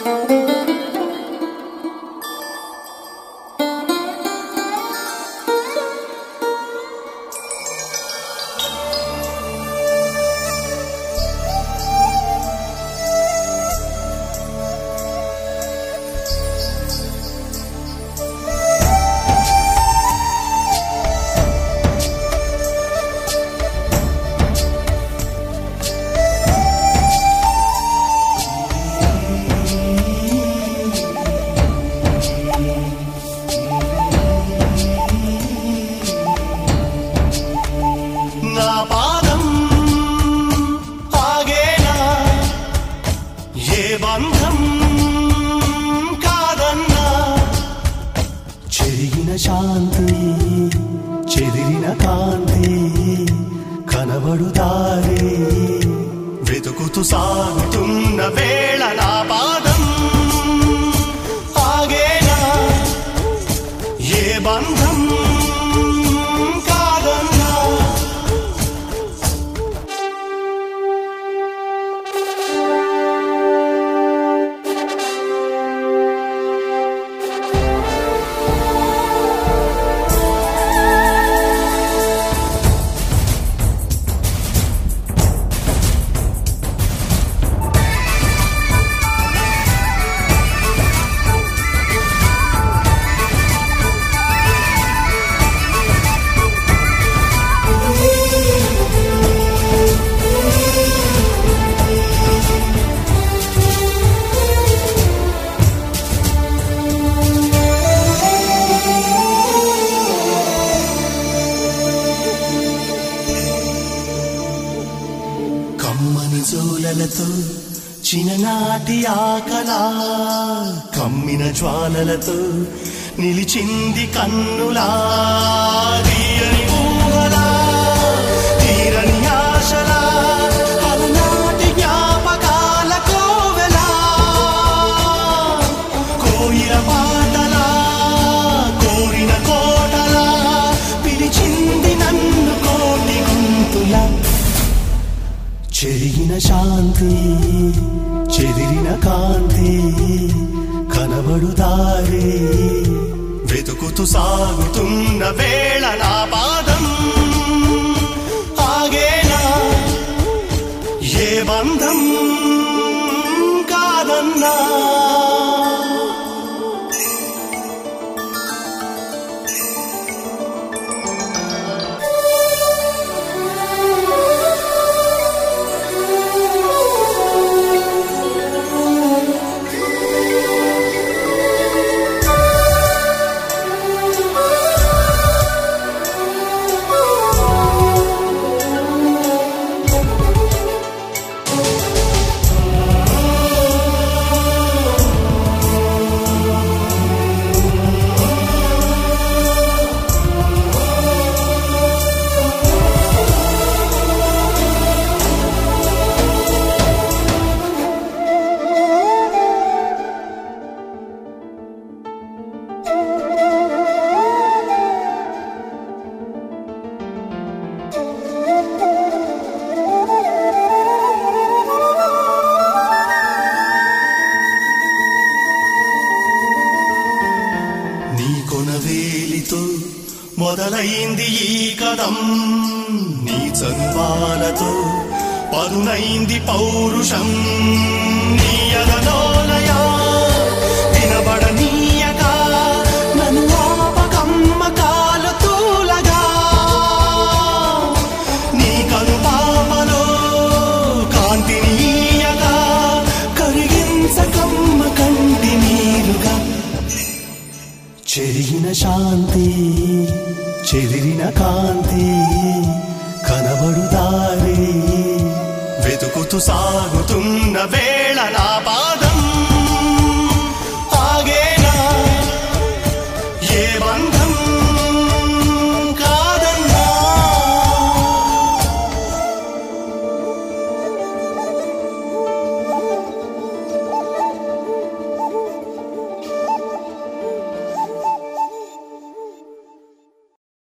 నా పాదం ఆగేనా ఏ బంధం కాదన్నా చెరిగిన శాంతి చెదిరిన కాంతి కనబడు దారి వెతుకుతూ సాగుతున్న వేళ నా పాదం ఆగేనా ఏ బంధం కాదన్నా కమ్మని జోలలతో చిన్ననాటి ఆకలా కమ్మిన జ్వాలలతో నిలిచింది కన్నులా తీయని ఊహలా తీరని ఆశలా అలనాటి జ్ఞాపకాల కోవెలా కోయిల పాటలా కోరిన కోటలా పిలిచింది నన్ను కోటి గొంతులా చెరిగిన శాంతి చెదిరిన కాంతి కనబడు దారి వెతుకుతూ సాగుతున్న వేళ నా పాదం ఆగేనా ఏ బంధం కాదన్నా నీ కొనవేలితో మొదలైంది ఈ కదం నీ చనువాలతో పదునైంది పౌరుషం నీ అదలోలయ వినబడనీయక నన్ను ఆపకమ్మ కాలు తూలగా నీ కనుపాపలో కాంతిని ఈయగా కరిగించకమ్మ కంటి నీరుగా చెరిగిన శాంతి చెదిరిన కాంతి కనబడు దారి వెతుకుతూ సాగుతున్న వే